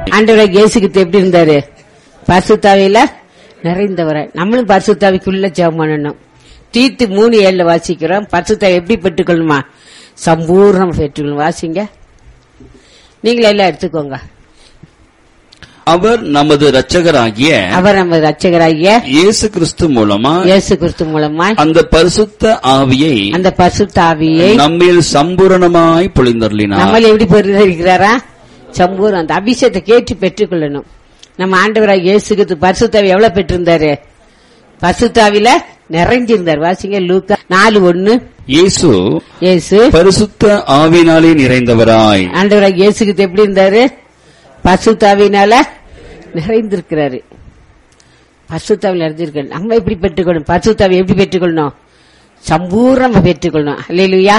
ஆண்டவராக இயேசுகிட்ட எப்படி இருந்தாரு பரிசுத்தாவியில நிறைந்தவரை நம்மளும் பரிசுத்தாவிக்குள்ள ஜெபம் பண்ணணும் தீத்து மூணு ஏழுல வாசிக்கிறோம் பரிசுத்தாவி எப்படி பெற்றுக்கொள்ளுமா சம்பூர்ணம் பெற்றுக்கொள்ளும் வாசிங்க நீங்களே எல்லாம் எடுத்துக்கோங்க அவர் நமது இரட்சகராகிய அவர் நம்ம ரட்சகராகிய இயேசு கிறிஸ்து மூலமா இயேசு கிறிஸ்து மூலமா அந்த பரிசுத்த ஆவியை அந்த பரிசுத்தாவியை நம்மில் சம்பூரணமாய் பொழிந்தருளினார் நம்மள எப்படி பெறுகிறாரா சம்பூர் அந்த அபிஷேகத்தை கேட்டு பெற்றுக்கொள்ளணும் நம்ம ஆண்டவராக இயேசுக்கு பரிசுத்தாவி எவ்வளவு பெற்றிருந்தாரு பரிசுத்தாவில நிறைஞ்சிருந்தார் வாசிங்க லூக்கா நாலு ஒண்ணு இயேசு இயேசு பரிசுத்த ஆவினாலே நிறைந்தவராய் ஆண்டவராக இயேசுக்கு எப்படி இருந்தாரு பரிசுத்தாவினால நிறைந்திருக்கிறாரு பரிசுத்தாவில் நிறைஞ்சிருக்க நம்ம எப்படி பெற்றுக்கொள்ளணும் பரிசுத்தாவி எப்படி பெற்றுக்கொள்ளணும் சம்பூர்ணமா பெற்றுக்கொள்ளணும் அல்லையா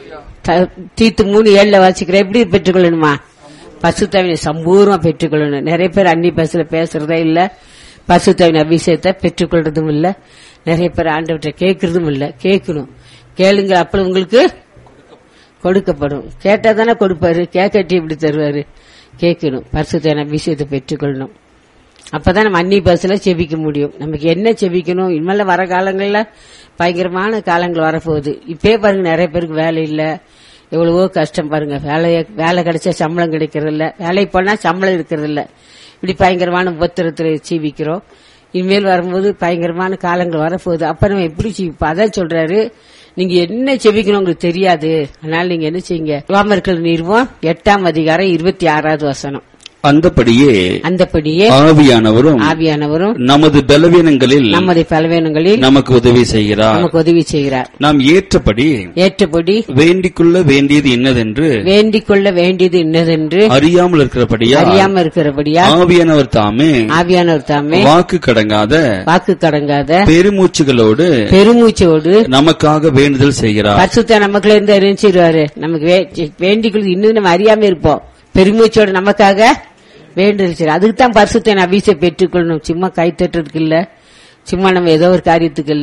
தீத்து மூணு ஏழுல வாசிக்கிற எப்படி பெற்றுக்கொள்ளணுமா பசுத்தாவினை சம்பூர்ணமா பெற்றுக்கொள்ளணும் நிறைய பேர் அன்னி பஸ்ல பேசுறதே இல்ல பசுத்தாவின் அபிஷேகத்தை பெற்றுக்கொள்றதும் இல்ல நிறைய பேர் ஆண்டவற்றை கேட்கறதும் இல்ல கேட்கணும் கேளுங்க அப்ப உங்களுக்கு கொடுக்கப்படும் கேட்டா தானே கொடுப்பாரு கேட்கட்டி இப்படி தருவாரு கேட்கணும் பரிசுத்தான அபிஷேகத்தை பெற்றுக்கொள்ளணும் அப்பதான் நம்ம அன்னி பஸ்ல செபிக்க முடியும் நமக்கு என்ன செபிக்கணும் இனிமேல வர காலங்கள்ல பயங்கரமான காலங்கள் வரப்போகுது இப்பயே பாருங்க நிறைய பேருக்கு வேலை இல்ல எவ்வளவோ கஷ்டம் பாருங்க வேலைய வேலை கிடைச்சா சம்பளம் கிடைக்கிறது இல்ல வேலைக்கு போனா சம்பளம் இருக்கிறது இல்ல இப்படி பயங்கரமான உபத்திரத்துல ஜீவிக்கிறோம் இனிமேல் வரும்போது பயங்கரமான காலங்கள் வரப்போகுது அப்ப நம்ம எப்படி ஜீவிப்போம் அதான் சொல்றாரு நீங்க என்ன செவிக்கணும் உங்களுக்கு தெரியாது அதனால நீங்க என்ன செய்யுங்க ரோமர்கள் நிறுவம் எட்டாம் அதிகாரம் இருபத்தி ஆறாவது வசனம் அந்தபடியே அந்தபடியே ஆவியானவரும் ஆவியானவரும் நமது பலவீனங்களில் நம்முடைய பலவீனங்களில் நமக்கு உதவி செய்கிறார் நமக்கு உதவி செய்கிறார் நாம் ஏற்றபடி ஏற்றபடி வேண்டிக்கொள்ள வேண்டியது இன்னதென்று வேண்டிக் கொள்ள வேண்டியது இன்னதென்று அறியாமல் இருக்கிறபடியா அறியாம இருக்கிறபடியா ஆவியானவர் தாமே ஆவியானவர் தாமே வாக்கு கடங்காத வாக்கு கடங்காத பெருமூச்சுகளோடு பெருமூச்சோடு நமக்காக வேண்டுதல் செய்கிறார் பரிசுத்த நமக்குள்ள இருந்து அறிஞ்சிருவாரு நமக்கு வே- வேண்டிக்கொள்வது இன்னும் நம்ம அறியாம இருப்போம் பெருமூச்சோட நமக்காக வேண்டுதல் செய்யறார் அதுக்கு தான் பரிசுத்த அபிஷேகம் பெற்றுக்கொள்ளணும் சும்மா கை தட்டுறதுக்கு இல்ல சும்மா நம்ம ஏதோ ஒரு காரியத்துக்கு இல்ல